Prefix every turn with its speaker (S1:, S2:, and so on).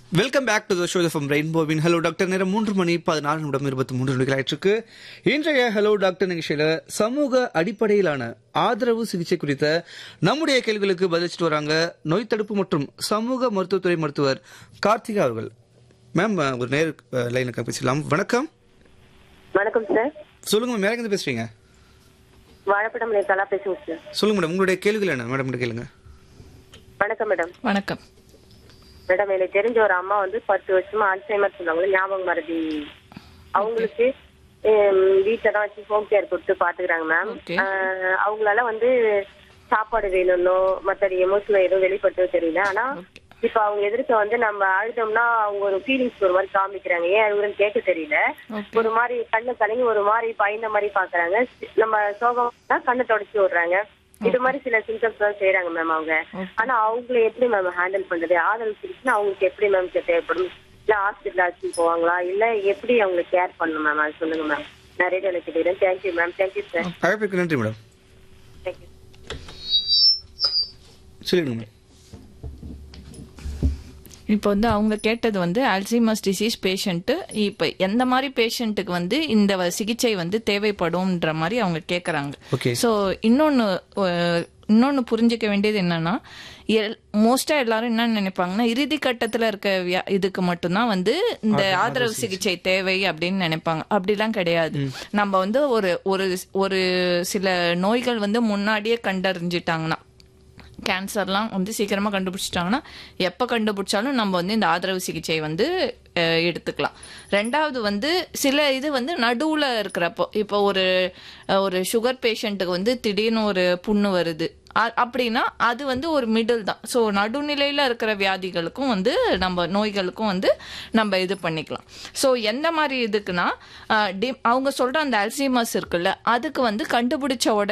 S1: Welcome back to the show from ரெயின்போவின் hello doctor நேரம் மூன்று மணி பதினாறு நிமிடம் இருபத்தி மூன்று நிமிடங்கள் ஆயிற்றுக்கு இன்றைய ஹலோ டாக்டர் நிகழ்ச்சியில சமூக அடிப்படையிலான ஆதரவு சிகிச்சை குறித்த நம்முடைய கேள்விகளுக்கு பதிலளிச்சுட்டு வராங்க நோய் தடுப்பு மற்றும் சமூக மருத்துவத்துறை மருத்துவர் கார்த்திகா அவர்கள் மேம் ஒரு நேர் லைனுக்கு பேசலாம் வணக்கம்
S2: வணக்கம் சார்
S1: சொல்லுங்க மேம் எங்க பேசுறீங்க
S2: வாழைப்படம் கலா பேசுங்க சார்
S1: சொல்லுங்க மேடம் உங்களுடைய கேள்விகள் என்ன மேடம் கேளுங்க
S2: வணக்கம் மேடம்
S3: வணக்கம்
S2: மேடம் எனக்கு தெரிஞ்ச ஒரு அம்மா வந்து பத்து வருஷமா அல்சைமர் சொன்னாங்க ஞாபகம் மறதி அவங்களுக்கு வீட்டில் தான் வச்சு ஹோம் கேர் கொடுத்து பாத்துக்கிறாங்க மேம்
S3: Okay.
S2: அவங்களால வந்து சாப்பாடு வேணும்னோ மற்ற எமோஷனல் எதுவும் வெளிப்படுத்தவே தெரியல ஆனா இப்ப அவங்க எதிர்க்க வந்து நம்ம அழுதோம்னா அவங்க ஒரு ஃபீலிங்ஸ் ஒரு மாதிரி காமிக்கிறாங்க ஏன் அழுகுறன்னு கேட்க தெரியல
S3: Okay.
S2: ஒரு மாதிரி கண்ணு கலங்கி ஒரு மாதிரி பயந்த மாதிரி பாக்குறாங்க நம்ம சோகம் கண்ணை தொடச்சி விடுறாங்க இது மாதிரி சில சிம்டம்ஸ் எல்லாம் செய்யறாங்க மேம் அவங்க ஆனா அவங்கள எப்படி மேம் ஹேண்டில் பண்றது ஆதரவு சிகிச்சை அவங்களுக்கு எப்படி மேம் தேவைப்படும் இல்ல ஹாஸ்பிட்டல் அழைச்சிட்டு போவாங்களா இல்ல எப்படி அவங்களை கேர் பண்ணணும் மேம் அது சொல்லுங்க மேம் நான் ரேடியோ கேட்கிறேன் தேங்க்யூ மேம் தேங்க்யூ சார்
S1: அழைப்பிற்கு நன்றி மேடம்
S2: தேங்க்யூ
S1: சொல்லிடுங்க மேம்
S3: இப்போ வந்து அவங்க கேட்டது வந்து அல்சைமஸ் டிசீஸ் பேஷண்ட்டு இப்போ எந்த மாதிரி பேஷண்ட்டுக்கு வந்து இந்த வ- சிகிச்சை வந்து தேவைப்படும்ன்ற மாதிரி அவங்க கேட்குறாங்க
S1: Okay.
S3: ஸோ இன்னொன்று இன்னொன்று புரிஞ்சுக்க வேண்டியது என்னன்னா எல் மோஸ்ட்டாக எல்லாரும் என்ன நினைப்பாங்கன்னா இறுதி கட்டத்தில் இருக்க வியா- இதுக்கு மட்டும்தான் வந்து இந்த ஆதரவு சிகிச்சை தேவை அப்படின்னு நினைப்பாங்க அப்படிலாம் கிடையாது நம்ம வந்து ஒரு ஒரு ஒரு சில நோய்கள் வந்து முன்னாடியே கண்டறிஞ்சிட்டாங்கன்னா கேன்சர்லாம் வந்து சீக்கிரமாக கண்டுபிடிச்சிட்டாங்கன்னா எப்போ கண்டுபிடிச்சாலும் நம்ம வந்து இந்த ஆதரவு சிகிச்சை வந்து அஹ், எடுத்துக்கலாம் ரெண்டாவது வந்து சில இது வந்து நடுவில் இருக்கிறப்போ இப்போ ஒரு அஹ், ஒரு சுகர் பேஷண்ட்டுக்கு வந்து திடீர்னு ஒரு புண்ணு வருது அ- அப்படின்னா அது வந்து ஒரு மிடில் தான் ஸோ நடுநிலையில் இருக்கிற வியாதிகளுக்கும் வந்து நம்ம நோய்களுக்கும் வந்து நம்ம இது பண்ணிக்கலாம் ஸோ எந்த மாதிரி இதுக்குன்னா அஹ், டி- அவங்க சொல்கிற அந்த அல்சைமஸ் இருக்குல்ல அதுக்கு வந்து கண்டுபிடிச்ச உடனே